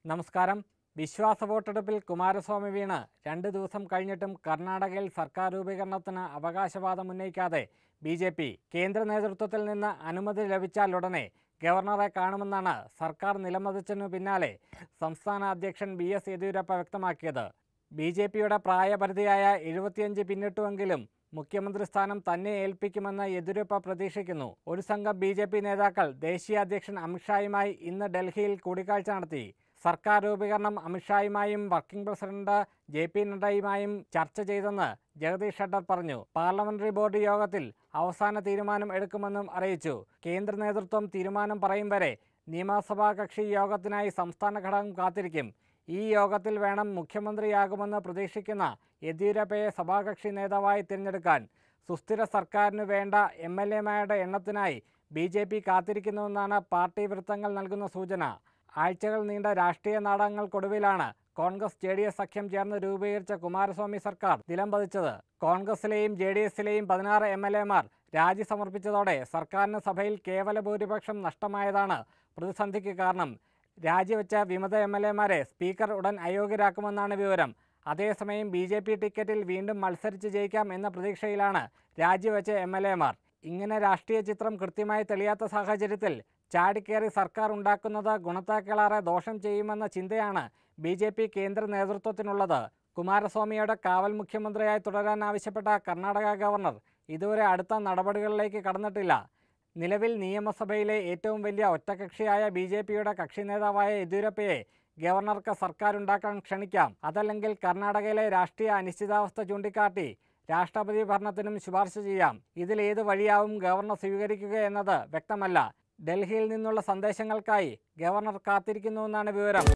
നമസ്കാരം വിശ്വാസ വോട്ടെടുപ്പിൽ കുമാരസ്വാമി വീണ് രണ്ട് ദിവസം കഴിഞ്ഞിട്ടും കർണാടകയിൽ സർക്കാർ രൂപീകരണത്തിന് അവകാശവാദം ഉന്നയിക്കാതെ ബി ജെ പി കേന്ദ്ര നേതൃത്വത്തിൽ നിന്ന് അനുമതി ലഭിച്ചാലുടനെ ഗവർണറെ കാണുമെന്നാണ് സർക്കാർ നിലമതിച്ചതിനു പിന്നാലെ സംസ്ഥാന അധ്യക്ഷൻ ബി എസ് യെദ്യൂരപ്പ വ്യക്തമാക്കിയത് ബി ജെ പിയുടെ പ്രായപരിധിയായ എഴുപത്തിയഞ്ച് പിന്നിട്ടുവെങ്കിലും മുഖ്യമന്ത്രി സ്ഥാനം തന്നെ ഏൽപ്പിക്കുമെന്ന് യെദ്യൂരപ്പ പ്രതീക്ഷിക്കുന്നു ഒരു സംഘം ബി ജെ പി നേതാക്കൾ ദേശീയ അധ്യക്ഷൻ അമിത്ഷായുമായി ഇന്ന് ഡൽഹിയിൽ കൂടിക്കാഴ്ച നടത്തി സർക്കാർ രൂപീകരണം അമിത്ഷായുമായും വർക്കിംഗ് പ്രസിഡന്റ് ജെ പി നഡ്ഡയുമായും ചർച്ച ചെയ്തെന്ന് ജഗദീഷ് ഷെഡർ പറഞ്ഞു പാർലമെന്ററി ബോർഡ് യോഗത്തിൽ അവസാന തീരുമാനം എടുക്കുമെന്നും അറിയിച്ചു കേന്ദ്ര നേതൃത്വം തീരുമാനം പറയും വരെ നിയമസഭാ കക്ഷി യോഗത്തിനായി സംസ്ഥാന ഘടകം കാത്തിരിക്കും ഈ യോഗത്തിൽ വേണം മുഖ്യമന്ത്രിയാകുമെന്ന് പ്രതീക്ഷിക്കുന്ന യെദ്യൂരപ്പയെ സഭാകക്ഷി നേതാവായി തിരഞ്ഞെടുക്കാൻ സുസ്ഥിര സർക്കാരിനു വേണ്ട എം എൽ എമാരുടെ എണ്ണത്തിനായി ബി ജെ പി കാത്തിരിക്കുന്നുവെന്നാണ് പാർട്ടി വൃത്തങ്ങൾ നൽകുന്ന സൂചന ആഴ്ചകൾ നീണ്ട രാഷ്ട്രീയ നാടകങ്ങൾക്കൊടുവിലാണ് കോൺഗ്രസ് ജെ ഡി എസ് സഖ്യം ചേർന്ന് രൂപീകരിച്ച കുമാരസ്വാമി സർക്കാർ നിലം പതിച്ചത് കോൺഗ്രസിലെയും ജെ ഡി എസിലെയും പതിനാറ് എം എൽ എമാർ രാജി സമർപ്പിച്ചതോടെ സർക്കാരിന് സഭയിൽ കേവല ഭൂരിപക്ഷം നഷ്ടമായതാണ് പ്രതിസന്ധിക്ക് കാരണം രാജിവെച്ച വിമത എം എൽ എമാരെ സ്പീക്കർ ഉടൻ അയോഗ്യരാക്കുമെന്നാണ് വിവരം അതേസമയം ബി ജെ പി ടിക്കറ്റിൽ വീണ്ടും മത്സരിച്ച് ജയിക്കാം എന്ന പ്രതീക്ഷയിലാണ് രാജിവെച്ച എം എൽ എമാർ ഇങ്ങനെ രാഷ്ട്രീയ ചിത്രം കൃത്യമായി തെളിയാത്ത സാഹചര്യത്തിൽ ചാടിക്കേറി സർക്കാർ ഉണ്ടാക്കുന്നത് ഗുണത്തേക്കാളേറെ ദോഷം ചെയ്യുമെന്ന ചിന്തയാണ് ബി ജെ പി കേന്ദ്ര നേതൃത്വത്തിനുള്ളത് കുമാരസ്വാമിയുടെ കാവൽ മുഖ്യമന്ത്രിയായി തുടരാൻ ആവശ്യപ്പെട്ട കർണാടക ഗവർണർ ഇതുവരെ അടുത്ത നടപടികളിലേക്ക് കടന്നിട്ടില്ല നിലവിൽ നിയമസഭയിലെ ഏറ്റവും വലിയ ഒറ്റകക്ഷിയായ ബി ജെ പിയുടെ കക്ഷി നേതാവായ യെദ്യൂരപ്പയെ ഗവർണർക്ക് സർക്കാരുണ്ടാക്കാൻ ക്ഷണിക്കാം അതല്ലെങ്കിൽ കർണാടകയിലെ രാഷ്ട്രീയ അനിശ്ചിതാവസ്ഥ ചൂണ്ടിക്കാട്ടി രാഷ്ട്രപതി ഭരണത്തിനും ശുപാർശ ചെയ്യാം ഇതിലേത് വഴിയാവും ഗവർണർ സ്വീകരിക്കുക എന്നത് വ്യക്തമല്ല ഡൽഹിയിൽ നിന്നുള്ള സന്ദേശങ്ങൾക്കായി ഗവർണർ കാത്തിരിക്കുന്നുവെന്നാണ് വിവരം